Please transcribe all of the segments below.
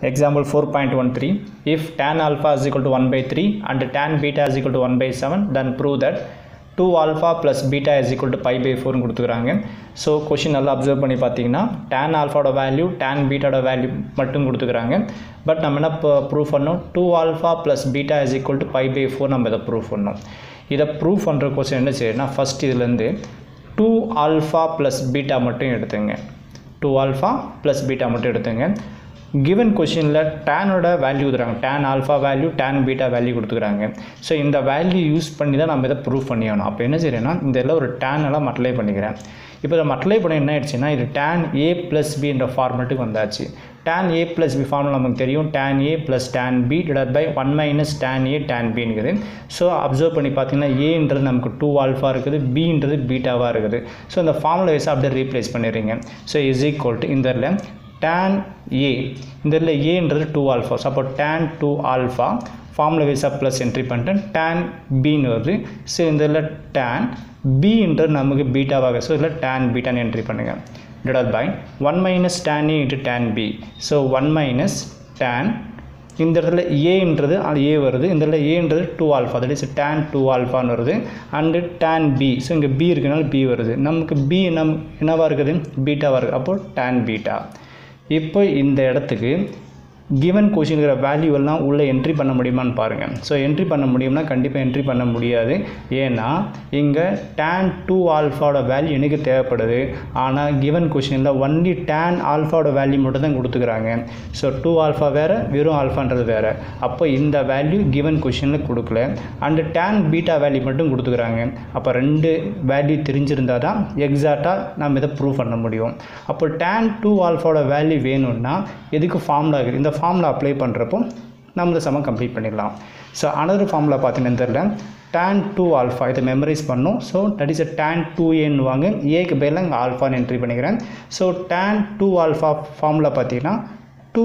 Example 4.13 If tan alpha is equal to 1 by 3 and tan beta is equal to 1 by 7 then prove that 2 alpha plus beta is equal to pi by 4 னு கொடுத்துக்கிறாங்க so question நல்லா observe பண்ணி பார்த்தீங்கன்னா tan alphaவோட value tan பீட்டாவோட value மட்டும் கொடுத்துக்கிறாங்க but நம்ம என்ன ப்ரூவ் பண்ணோம் two alpha plus beta is equal to pi by four நம்ம இதை ப்ரூவ் பண்ணோம் இதை ப்ரூவ் பண்ணுற கொஸ்டின் என்ன செய்யணும்னா ஃபஸ்ட் இதுலேருந்து டூ ஆல்ஃபா ப்ளஸ் பீட்டா மட்டும் எடுத்துங்க டூ ஆல்ஃபா ப்ளஸ் பீட்டா மட்டும் எடுத்துங்க கிவன் கொஷினில் டேனோட வேல்யூ கொடுக்குறாங்க tan alpha value tan beta value கொடுத்துக்கிறாங்க ஸோ இந்த வேல்யூ யூஸ் பண்ணி தான் நம்ம இதை ப்ரூவ் பண்ணி ஆகணும் அப்போ என்ன செய்யறேன்னா இந்த இதில் ஒரு டேன் எல்லாம் மட்லை பண்ணிக்கிறேன் இப்போ இதை மட்லை பண்ண என்ன ஆயிடுச்சுன்னா இது டேன் ஏ ப்ளஸ் பி என்ற ஃபார்மெட்டுக்கு வந்தாச்சு tan A plus B formula நமக்கு தெரியும் tan A plus tan B divide by one minus tan A tan பிங்கிறது ஸோ அப்சர்வ் பண்ணி பார்த்தீங்கன்னா ஏன்றது நமக்கு டூ ஆல்ஃபா இருக்குது பின்றது பீட்டாவாக இருக்குது ஸோ இந்த ஃபார்முலா வைஸ் அப்படியே ரீப்ளேஸ் பண்ணிடுறீங்க ஸோ இஸ் ஈக்குவல் டு இந்த இதில் tan ஏ இந்த இதில் ஏன்றது டூ ஆல்ஃபா ஸோ அப்போ tan டூ ஆல்ஃபா ஃபார்முலா வைஸாக ப்ளஸ் என்ட்ரி பண்ணிட்டேன் tan பின்னு வருது ஸோ இந்த இதில் tan பின்றது நமக்கு பீட்டாவாக ஸோ இதில் tan பீட்டான்னு என்ட்ரி பண்ணுங்கள் divided by 1 minus tan A into tan B. So 1 minus tan இந்த இடத்துல ஏன்றது அது ஏ வருது இந்த இடத்துல ஏன்றது two alpha that is tan two ஆல்ஃபான்னு வருது அண்டு டேன் பி ஸோ இங்கே பி இருக்கனால பி வருது நமக்கு பி நம் என்னவாக இருக்குது பீட்டாவாக இருக்குது அப்போது டேன் பீட்டா இப்போ இந்த இடத்துக்கு கிவன் கொஷினுங்கிற வேல்யூ எல்லாம் உள்ளே என்ட்ரி பண்ண முடியுமான்னு பாருங்கள் ஸோ என்ட்ரி பண்ண முடியும்னா கண்டிப்பாக என்ட்ரி பண்ண முடியாது ஏன்னா இங்கே டேன் டூ ஆல்ஃபாவோட வேல்யூ எனக்கு தேவைப்படுது ஆனால் கிவன் கொஷினில் ஒன்லி டேன் ஆல்ஃபாவோட வேல்யூ மட்டும் தான் கொடுத்துக்கிறாங்க ஸோ டூ ஆல்ஃபா வேறு வெறும் ஆல்ஃபான்றது வேறு அப்போ இந்த வேல்யூ கிவன் கொஷினில் கொடுக்கல அண்டு டேன் பீட்டா வேல்யூ மட்டும் கொடுத்துக்கிறாங்க அப்போ ரெண்டு வேல்யூ தெரிஞ்சிருந்தால் தான் எக்ஸாக்டாக நம்ம இதை ப்ரூவ் பண்ண முடியும் அப்போ டேன் டூ ஆல்ஃபாவோட வேல்யூ வேணும்னா எதுக்கு ஃபார்முலா இருக்குது இந்த ஃபார்முலா அப்ளை பண்ணுறப்போ நம்ம இந்த சமம் கம்ப்ளீட் பண்ணிடலாம் ஸோ அனதர் ஃபார்முலா பார்த்தீங்கன்னா தெரியல tan டூ ஆல்ஃபா இதை மெமரைஸ் பண்ணும் so that is tan two ஏன்னுவாங்க ஏக்கு பதிலாக இங்கே ஆல்ஃபான்னு என்ட்ரி பண்ணிக்கிறேன் so tan two alpha formula பார்த்தீங்கன்னா two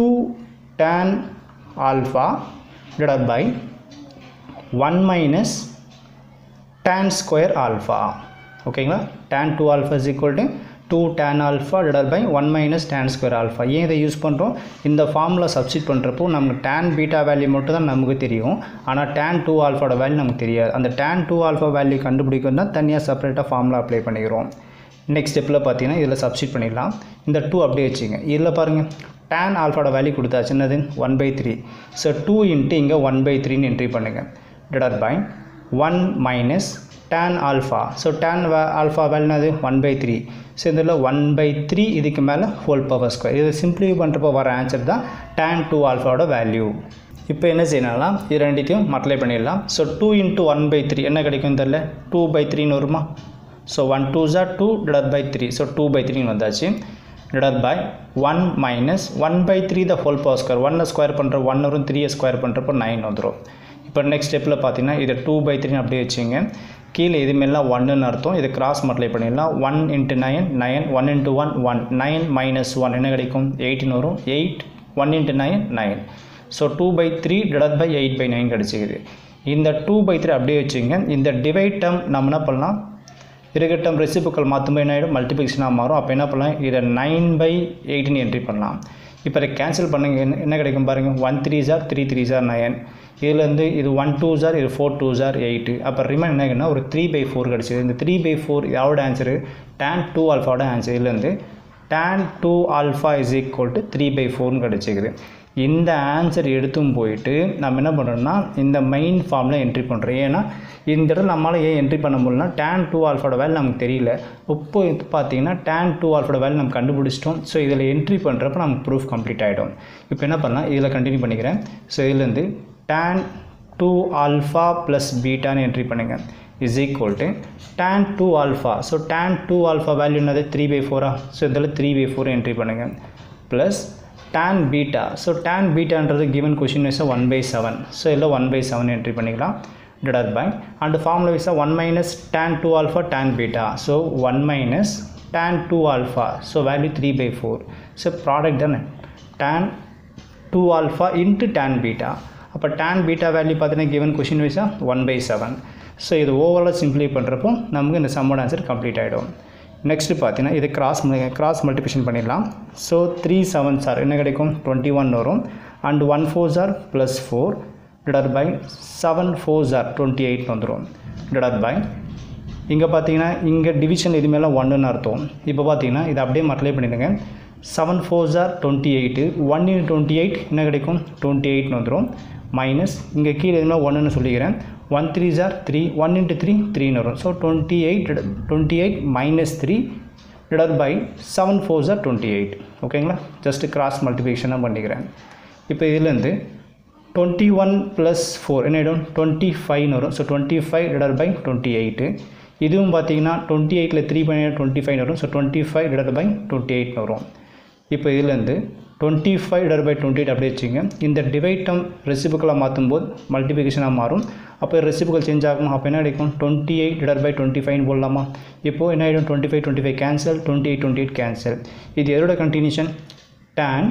tan alpha divide by one minus tan square alpha ஓகேங்களா tan two alpha is equal to two tan alpha divide by one minus tan square alpha ஏன் இதை use பண்ணுறோம் இந்த formula substitute பண்ணுறப்போ நமக்கு tan beta value மட்டும் தான் நமக்கு தெரியும் ஆனால் டேன் டூ ஆல்ஃபாவோட வேல்யூ நமக்கு தெரியாது அந்த டேன் டூ ஆல்ஃபா வேல்யூ கண்டுபிடிக்கணும் தான் தனியாக செப்பரேட்டாக ஃபார்முலா அப்ளை பண்ணிக்கிறோம் நெக்ஸ்ட் ஸ்டெப்பில் பார்த்தீங்கன்னா இதில் சப்ஸ்டிட் பண்ணிடலாம் இந்த டூ அப்படியே வச்சுங்க இதில் பாருங்கள் டேன் ஆல்ஃபாவோட வேல்யூ கொடுத்தாச்சு என்னது one by three so two into இங்கே ஒன் பை த்ரீன்னு என்ட்ரி பண்ணுங்கள் divide by one minus tan alpha so tan alpha வேல்யூனது ஒன் பை த்ரீ ஸோ இதில் ஒன் பை த்ரீ இதுக்கு மேலே ஹோல் பவர் ஸ்கொயர் இதை சிம்பிளிஃபை பண்ணுறப்போ வர ஆன்சர் தான் tan டூ ஆல்ஃபாவோட வேல்யூ இப்போ என்ன செய்யலாம் இது ரெண்டுத்தையும் மல்டிப்ளை பண்ணிடலாம் so two into one by three என்ன கிடைக்கும் தெரில டூ பை த்ரீன்னு வருமா ஸோ ஒன் டூ ஜார் two divide by three so two by த்ரீன்னு வந்தாச்சு divide by one minus one by three the whole power square ஒன்னை ஸ்கொயர் பண்ணுற ஒன் வரும் த்ரீயை ஸ்கொயர் பண்ணுறப்போ நைன் வந்துடும் இப்போ நெக்ஸ்ட் ஸ்டெப்பில் பார்த்தீங்கன்னா இதை டூ பை த்ரீன்னு அப்படியே வச்சுங்க கீழே இதுமாரிலாம் ஒன்றுன்னு அர்த்தம் இது கிராஸ் மல்டிப்ளை பண்ணிடலாம் one into nine nine one into one one nine minus one என்ன கிடைக்கும் எயிட்டின்னு வரும் eight one into nine nine so two by three divide by eight by nine கிடச்சிக்குது இந்த டூ பை த்ரீ அப்படியே வச்சுங்க இந்த டிவைட் டேர்ம் நம்ம என்ன பண்ணலாம் இருக்கட்டம் ரெசிபிக்கல் மாற்றும்போது என்ன ஆகிடும் மல்டிபிளிகேஷனாக மாறும் அப்போ என்ன பண்ணலாம் இதை நைன் பை எயிட்டின்னு என்ட்ரி பண்ணலாம் இப்போ இதை கேன்சல் பண்ணுங்க என்ன என்ன கிடைக்கும் பாருங்கள் ஒன் த்ரீ ஜார் த்ரீ த்ரீ ஜார் நயன் இதுலேருந்து இது ஒன் டூ ஜார் இது ஃபோர் டூ ஜார் எயிட்டு அப்போ ரிமைன் என்ன ஒரு த்ரீ பை ஃபோர் கிடச்சிது இந்த த்ரீ பை ஃபோர் இதோட ஆன்சரு டேன் டூ ஆல்ஃபாவோட ஆன்சர் இதுலேருந்து tan two alpha is equal to three by ஃபோர்னு கிடச்சிக்குது இந்த ஆன்சர் எடுத்தும் போயிட்டு நம்ம என்ன பண்ணுறோம்னா இந்த மெயின் ஃபார்மில் என்ட்ரி பண்ணுறோம் ஏன்னா இந்த இடத்துல நம்மளால் ஏன் என்ட்ரி பண்ண முடியலனா டேன் டூ ஆல்ஃபோட வேல்யூ நமக்கு தெரியல இப்போ இது பார்த்தீங்கன்னா டேன் டூ ஆல்ஃபோட வேல்யூ நம்ம கண்டுபிடிச்சிட்டோம் ஸோ இதில் என்ட்ரி பண்ணுறப்ப நமக்கு ப்ரூஃப் கம்ப்ளீட் ஆகிடும் இப்போ என்ன பண்ணலாம் இதில் கண்டினியூ பண்ணிக்கிறேன் ஸோ இதுலேருந்து டேன் டூ ஆல்ஃபா ப்ளஸ் பீட்டான்னு என்ட்ரி பண்ணுங்கள் is equal to tan two alpha so tan two alpha value என்னது த்ரீ பை ஃபோரா ஸோ இதில் த்ரீ பை ஃபோர் என்ட்ரி பண்ணுங்கள் plus tan beta so tan பீட்டான்றது கிவன் கொஷின் வைஸாக one by seven so இதில் one by seven entry பண்ணிக்கலாம் divide by and formula வைஸாக one minus tan two alpha tan beta so one minus tan two alpha so value three by four so product தானே tan two alpha into tan beta அப்போ tan beta value பார்த்தீங்கன்னா given question வைஸாக one by seven so இது ஓவராலாக simplify பண்ணுறப்போ நமக்கு இந்த சம்மோட ஆன்சர் கம்ப்ளீட் ஆகிடும் நெக்ஸ்ட்டு பார்த்தீங்கன்னா இது கிராஸ் கிராஸ் மல்டிபிகேஷன் பண்ணிடலாம் ஸோ த்ரீ செவன் சார் என்ன கிடைக்கும் டுவெண்ட்டி ஒன் வரும் அண்ட் ஒன் ஃபோர் சார் plus four divide by seven four சார் டுவெண்ட்டி எயிட் வந்துடும் டிவைட் பை இங்கே பார்த்தீங்கன்னா இங்கே டிவிஷன் எதுவுமேலாம் ஒன்றுன்னு அர்த்தம் இப்போ பார்த்தீங்கன்னா இதை அப்படியே மல்டிப்ளை பண்ணிடுங்க செவன் ஃபோர் ஜார் twenty eight one in twenty eight என்ன கிடைக்கும் டுவெண்ட்டி எயிட்னு வந்துடும் மைனஸ் இங்கே கீழே எதுவுமே ஒன்றுன்னு சொல்லிக்கிறேன் ஒன் த்ரீ ஜார் த்ரீ ஒன் இன்ட்டு த்ரீ த்ரீன்னு வரும் so twenty eight twenty eight minus three divide by seven four ஜார் டுவெண்ட்டி எயிட் ஓகேங்களா ஜஸ்ட்டு கிராஸ் மல்டிபிகேஷனாக பண்ணிக்கிறேன் இப்போ இதுலேருந்து டுவெண்ட்டி ஒன் ப்ளஸ் ஃபோர் என்ன ஆகிடும் டுவெண்ட்டி ஃபைவ்னு வரும் so twenty five divide by twenty eight இதுவும் பார்த்தீங்கன்னா டுவெண்ட்டி எயிட்டில் த்ரீ பை டுவெண்ட்டி ஃபைவ் வரும் so twenty five divide by twenty எயிட்னு வரும் இப்போ இதுலேருந்து twenty five divide by twenty eight அப்படியே வச்சுங்க இந்த டிவைட்டம் ரெசிபிக்கலாக மாற்றும் போது மல்டிபிகேஷனாக மாறும் அப்போ ரெசிபிக்கல் சேஞ்ச் ஆகும் அப்போ என்ன கிடைக்கும் twenty eight divide by twenty five போடலாமா இப்போது என்ன ஆகிடும் twenty five twenty five cancel twenty eight twenty eight cancel இது எதோட continuation tan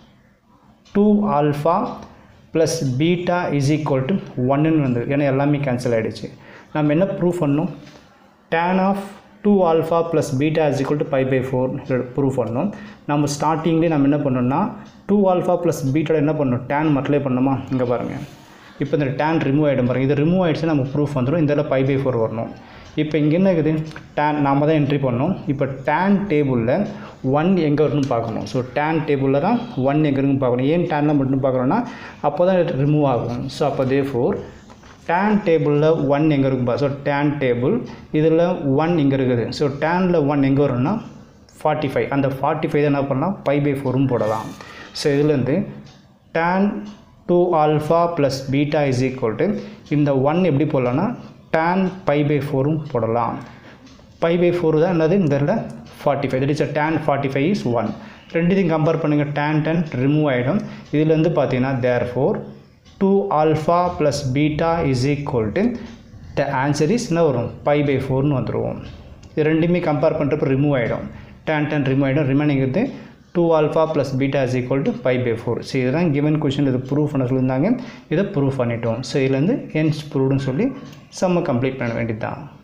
two alpha plus beta is equal to ஒன்னுன்னு வந்து ஏன்னா எல்லாமே கேன்சல் ஆகிடுச்சு நம்ம என்ன ப்ரூஃப் பண்ணணும் tan of two alpha plus beta is equal to pi by four proof பண்ணணும் நம்ம ஸ்டார்டிங்லேயே நம்ம என்ன பண்ணோம்னா டூ ஆல்ஃபா ப்ளஸ் பீட்டா என்ன பண்ணணும் tan மட்டிலே பண்ணணுமா இங்கே பாருங்கள் இப்போ இந்த tan ரிமூவ் ஆகிடும் பாருங்கள் இது ரிமூவ் ஆகிடுச்சுன்னா நமக்கு ப்ரூஃப் வந்துடும் இதில் பை பை ஃபோர் வரணும் இப்போ இங்கே என்ன இருக்குது tan நாம தான் என்ட்ரி பண்ணோம் இப்போ tan டேபிளில் ஒன் எங்கே வரும்னு பார்க்கணும் ஸோ tan டேபிளில் தான் ஒன் எங்கே இருக்குன்னு பார்க்கணும் ஏன் டேனில் மட்டும் பார்க்குறோன்னா அப்போ தான் ரிமூவ் ஆகும் ஸோ அப்போ தே ஃபோர் டேன் டேபிளில் ஒன் எங்கே இருக்கும்பா ஸோ டேன் டேபிள் இதில் ஒன் இங்கே இருக்குது ஸோ டேனில் ஒன் எங்கே வரும்னா ஃபார்ட்டி ஃபைவ் அந்த ஃபார்ட்டி ஃபைவ் தான் என்ன பண்ணலாம் பை பை ஃபோரும் போடலாம் ஸோ இதுலேருந்து tan two alpha plus beta is equal to இந்த ஒன் எப்படி போடலாம்னா டேன் பை பை ஃபோரும் போடலாம் பை பை ஃபோர் தான் என்னது இந்த இதில் forty five that is tan forty five is one ரெண்டுத்தையும் கம்பேர் பண்ணுங்கள் டேன் டென் ரிமூவ் ஆகிடும் இதுலேருந்து பார்த்தீங்கன்னா therefore two alpha plus beta is equal to the answer is என்ன வரும் பை பை ஃபோர்னு வந்துடுவோம் இது ரெண்டுமே கம்பேர் பண்ணுறப்ப ரிமூவ் ஆகிடும் டேன் டென் ரிமூவ் ஆகிடும் ரிமைனிங் வந்து two alpha plus beta is equal to pi by four so இதுதான் கிவன் கொஷின் இது ப்ரூஃப் பண்ண சொல்லியிருந்தாங்க இதை ப்ரூஃப் பண்ணிட்டோம் ஸோ இதுலேருந்து என்ஸ் ப்ரூவ்னு சொல்லி செம்ம கம்ப்ளீட் பண்ண வேண்டியது தான்